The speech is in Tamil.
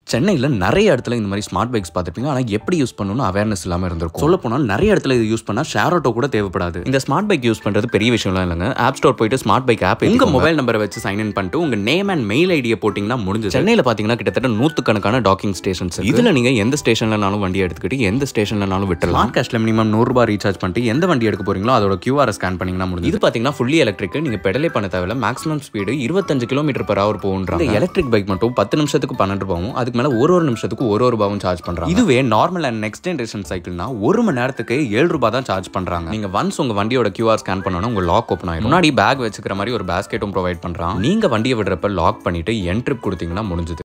சென்னையில் நிறைய இடத்துல இந்த மாதிரி ஸ்மார்ட் பைக்ஸ் பார்த்துருப்பீங்க ஆனால் எப்படி யூஸ் பண்ணணும்னு அவேர்னஸ் இல்லாமல் இருந்திருக்கும் சொல்ல போனால் நிறைய இடத்துல இது யூஸ் பண்ணால் ஷேர் ஆட்டோ கூட தேவைப்படாது இந்த ஸ்மார்ட் பைக் யூஸ் பண்ணுறது பெரிய விஷயம்லாம் இல்லைங்க ஆப் ஸ்டோர் போயிட்டு ஸ்மார்ட் பைக் ஆப் உங்க மொபைல் நம்பரை வச்சு சைன் இன் பண்ணிட்டு உங்க நேம் அண்ட் மெயில் ஐடியை போட்டிங்கன்னா முடிஞ்சு சென்னையில் பார்த்தீங்கன்னா கிட்டத்தட்ட நூற்றுக்கணக்கான டாக்கிங் ஸ்டேஷன்ஸ் இதில் நீங்கள் எந்த ஸ்டேஷன்லனாலும் வண்டி எடுத்துக்கிட்டு எந்த ஸ்டேஷன்லனாலும் விட்டுலாம் ஸ்மார்ட் கேஷ்ல மினிமம் நூறுரூபா ரீசார்ஜ் பண்ணிட்டு எந்த வண்டி எடுக்க போறீங்களோ அதோட கியூஆர் ஸ்கேன் பண்ணிங்கன்னா முடிஞ்சு இது பார்த்தீங்கன்னா ஃபுல்லி எலக்ட்ரிக் நீங்கள் பெடலே பண்ண தேவையில்ல மேக்ஸிமம் ஸ்பீடு இருபத்தஞ்சு கிலோமீட்டர் per ஹவர் போகுன்றாங்க எலக்ட்ரிக் பைக் மட்டும் பத்து நிமிஷத்துக்கு பன்னெண்டு ரூபாவும் அதுக்கு மேலே ஒரு ஒரு நிமிஷத்துக்கு ஒரு ஒரு ரூபாவும் சார்ஜ் பண்றாங்க இதுவே நார்மல் அண்ட் நெக்ஸ்ட் ஜென்ரேஷன் சைக்கிள்னா ஒரு மணி நேரத்துக்கு ஏழு ரூபாய் தான் சார்ஜ் பண்றாங்க நீங்க ஒன்ஸ் உங்க வண்டியோட கியூஆர் ஸ்கேன் பண்ணணும் உங்க லாக் ஓப்பன் ஆயிடும் முன்னாடி பேக் வச்சுக்கிற மாதிரி ஒரு பேஸ்கெட்டும் ப்ரொவைட் பண்றான் நீங்க வண்டியை விடுறப்ப லாக் பண்ணிட்டு என்ட்ரிப் கொடுத்தீங்கன்னா முடிஞ்சது